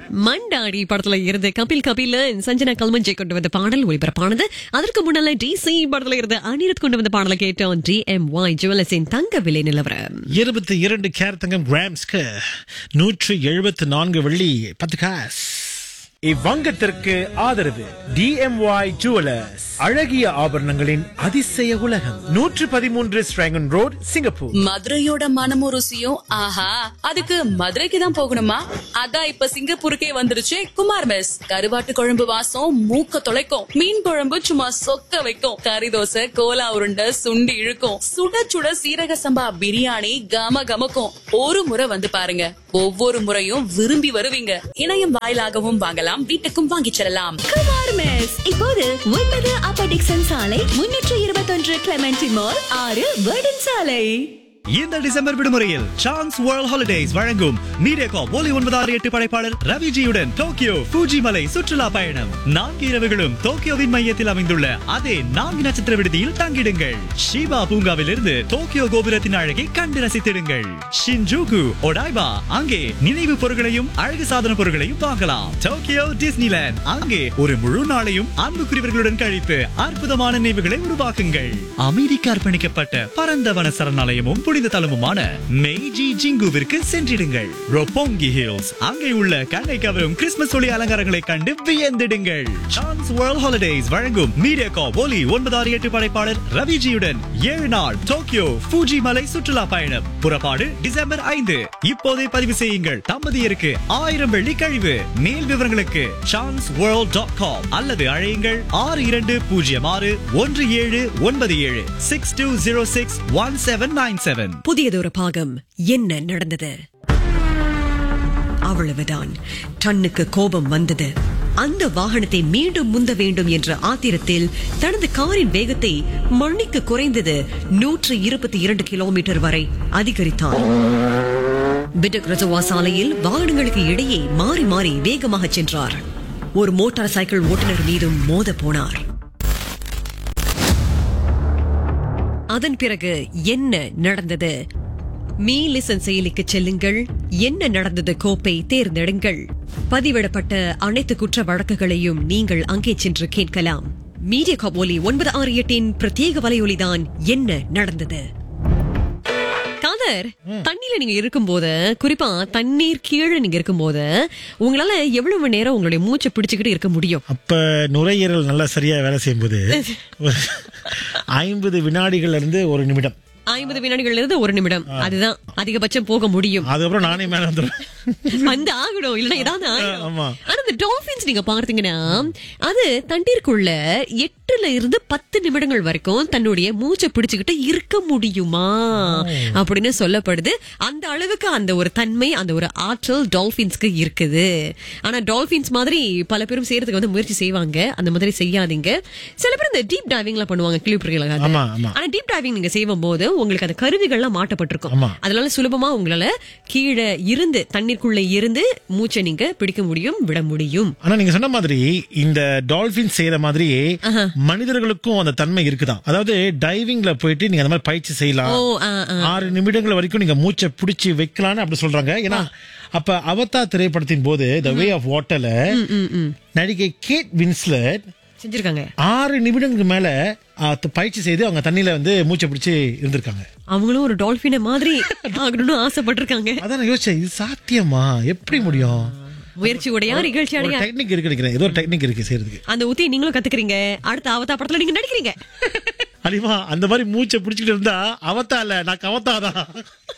மண்டாடி படத்துல இருந்து கபில் கபில் சஞ்சனா கல்மஞ்சை கொண்டு வந்த பாடல் ஒளிபரப்பானது அதற்கு முன்னால டிசி படத்துல இருந்து அனிருத் கொண்டு வந்த பாடலை கேட்டோம் டி எம் ஒய் ஜுவல்லர்ஸின் தங்க விலை நிலவரம் இருபத்தி இரண்டு கேர் தங்கம் கிராம்ஸ்க்கு நூற்றி எழுபத்தி நான்கு வெள்ளி பத்து காஸ் இவ்வங்கத்திற்கு ஆதரவு டிஎம்ஒய் ஜுவலர்ஸ் அழகிய ஆபரணங்களின் அதிசய உலகம் நூற்று பதிமூன்று ஸ்ட்ராங்கன் ரோட் சிங்கப்பூர் மதுரையோட மனமும் ருசியும் ஆஹா அதுக்கு மதுரைக்கு தான் போகணுமா அதான் இப்ப சிங்கப்பூருக்கே வந்துருச்சு குமார் மெஸ் கருவாட்டு குழம்பு வாசம் மூக்க தொலைக்கும் மீன் குழம்பு சும்மா சொக்க வைக்கும் கறி தோசை கோலா உருண்டை சுண்டி இழுக்கும் சுட சுட சீரக சம்பா பிரியாணி கம கமக்கும் ஒரு முறை வந்து பாருங்க ஒவ்வொரு முறையும் விரும்பி வருவீங்க இணையம் வாயிலாகவும் வாங்கலாம் வீட்டுக்கும் வாங்கிச் செல்லலாம் குமார் மெஸ் இப்போது ஒன்பது அப்ப டிக்சன் சாலை முன்னூற்று இருபத்தொன்று கிளமெண்டி மால் ஆறு வேர்டன் சாலை இந்த டிசம்பர் விடுமுறையில் சான்ஸ் வேர்ல்ட் ஹாலிடேஸ் வழங்கும் மீடியாகா ஒலி ஒன்பதாறு எட்டு படைப்பாளர் ரவிஜியுடன் டோக்கியோ ஃபூஜி மலை சுற்றுலா பயணம் நான்கு இரவுகளும் டோக்கியோவின் மையத்தில் அமைந்துள்ள அதே நான்கு நட்சத்திர விடுதியில் தங்கிடுங்கள் ஷிபா பூங்காவிலிருந்து டோக்கியோ கோபுரத்தின் அழகை கண்டு ரசித்திடுங்கள் ஷின்ஜூகு ஒடாய்பா அங்கே நினைவு பொருட்களையும் அழகு சாதன பொருட்களையும் வாங்கலாம் டோக்கியோ டிஸ்னிலேண்ட் அங்கே ஒரு முழு நாளையும் அன்புக்குரியவர்களுடன் கழித்து அற்புதமான நினைவுகளை உருவாக்குங்கள் அமைதிக்கு அர்ப்பணிக்கப்பட்ட பரந்த வன சரணாலயமும் புனித தலமுமான மெய்ஜி ஜிங்குவிற்கு சென்றிடுங்கள் ரொப்போங்கி ஹில்ஸ் அங்கே உள்ள கண்ணை கவரும் கிறிஸ்துமஸ் ஒளி அலங்காரங்களை கண்டு வியந்திடுங்கள் சான்ஸ் வேர்ல்ட் ஹாலிடேஸ் வழங்கும் மீடியாகா ஒலி ஒன்பதாறு எட்டு படைப்பாளர் ரவிஜியுடன் ஏழு நாள் டோக்கியோ ஃபூஜி மலை சுற்றுலா பயணம் புறப்பாடு டிசம்பர் ஐந்து இப்போதே பதிவு செய்யுங்கள் தம்பதியருக்கு ஆயிரம் வெள்ளி கழிவு மேல் விவரங்களுக்கு சான்ஸ் வேர்ல்ட் டாட் காம் அல்லது அழையுங்கள் ஆறு இரண்டு பூஜ்ஜியம் ஆறு ஒன்று ஏழு ஒன்பது ஏழு six two zero six one seven nine seven புதியதொரு பாகம் என்ன நடந்தது அவ்வளவுதான் டன்னுக்கு கோபம் வந்தது அந்த வாகனத்தை மீண்டும் முந்த வேண்டும் என்ற ஆத்திரத்தில் தனது காரின் வேகத்தை மணிக்கு குறைந்தது நூற்று இருபத்தி இரண்டு கிலோமீட்டர் வரை அதிகரித்தான் பிடக் ரசவா சாலையில் வாகனங்களுக்கு இடையே மாறி மாறி வேகமாக சென்றார் ஒரு மோட்டார் சைக்கிள் ஓட்டுநர் மீதும் மோத போனார் அதன் பிறகு என்ன நடந்தது மீ லிசன் செயலிக்கு செல்லுங்கள் என்ன நடந்தது கோப்பை தேர்ந்தெடுங்கள் பதிவிடப்பட்ட அனைத்து குற்ற வழக்குகளையும் நீங்கள் அங்கே சென்று கேட்கலாம் மீடியா கபோலி ஒன்பது ஆறு எட்டின் பிரத்யேக வலையொலிதான் என்ன நடந்தது காதர் தண்ணியில நீங்க இருக்கும்போது குறிப்பா தண்ணீர் கீழே நீங்க இருக்கும்போது உங்களால எவ்வளவு மணி நேரம் உங்களுடைய மூச்சை பிடிச்சுக்கிட்டு இருக்க முடியும் அப்ப நுரையீரல் நல்லா சரியா வேலை செய்யும்போது ஒரு ஐம்பது வினாடிகள்ல இருந்து ஒரு நிமிடம் ஐம்பது வினாடிகள்ல இருந்து ஒரு நிமிடம் அதுதான் அதிகபட்சம் போக முடியும் அதுக்கப்புறம் நானே மேல வந்துடுவேன் வந்து ஆகணும் இல்ல ஏதாவது ஆயிடும். ஆமா. ஆனா இந்த டால்பின்ஸ் நீங்க பார்த்தீங்கன்னா அது தண்ணீருக்குள்ள எட்டுல இருந்து பத்து நிமிடங்கள் வரைக்கும் தன்னுடைய மூச்சை பிடிச்சுக்கிட்டு இருக்க முடியுமா அப்படின்னு சொல்லப்படுது அந்த அளவுக்கு அந்த ஒரு தன்மை அந்த ஒரு ஆற்றல் டால்பின்ஸ்க்கு இருக்குது ஆனா டால்பின்ஸ் மாதிரி பல பேரும் செய்யறதுக்கு வந்து முயற்சி செய்வாங்க அந்த மாதிரி செய்யாதீங்க சில பேர் இந்த டீப் டைவிங்ல பண்ணுவாங்க கிளிப்பிருக்கீங்களா ஆமா, ஆமா. ஆனா டீப் டைவிங் நீங்க செய்யும் போது உங்களுக்கு அந்த கருவிகள்லாம் மாட்டப்பட்டிருக்கும் ஆமா. அதனால சுலபமா உங்களால கீழே இருந்து தண்ணீருக்குள்ள இருந்து மூச்சை நீங்க பிடிக்க முடியும் விட முடியும் ஆனா நீங்க சொன்ன மாதிரி இந்த டால்பின் செய்யற மாதிரி மனிதர்களுக்கும் அந்த தன்மை இருக்குதான் அதாவது டைவிங்ல போயிட்டு நீங்க அந்த மாதிரி பயிற்சி செய்யலாம் ஓ ஆ, ஆ. ஆறு நிமிடங்கள் வரைக்கும் நீங்க மூச்சை பிடிச்சி வைக்கலாம்னு அப்படி சொல்றாங்க ஏன்னா அப்ப அவதா திரைப்படத்தின் போது த வே ஆஃப் வாட்டர்ல நடிகை கேட் வின்ஸ்லட் செஞ்சிருக்காங்க ஆறு நிமிடங்களுக்கு மேல ஆ, த- பயிற்சி செய்து அவங்க தண்ணியில வந்து மூச்சை பிடிச்சி இருந்திருக்காங்க அவங்களும் ஒரு டால்பினை மாதிரி ஆகணும்னு ஆசைப்பட்டிருக்காங்க அதான் நான் யோசிச்சேன் இது சாத்தியமா எப்படி முடியும் முயற்சி உடையா நிகழ்ச்சி ஒரு அடையா டெக்னிக் இருக்கு நினைக்கிறேன் ஏதோ ஒரு டெக்னிக் இருக்கு செய்யறதுக்கு அந்த உத்தியை நீங்களும் கத்துக்கிறீங்க அடுத்த அவதா படத்துல நீங்க நடிக்கிறீங்க அடிமா அந்த மாதிரி மூச்சை பிடிச்சிட்டு இருந்தா அவத்தா இல்ல நான் கவத்தாதான்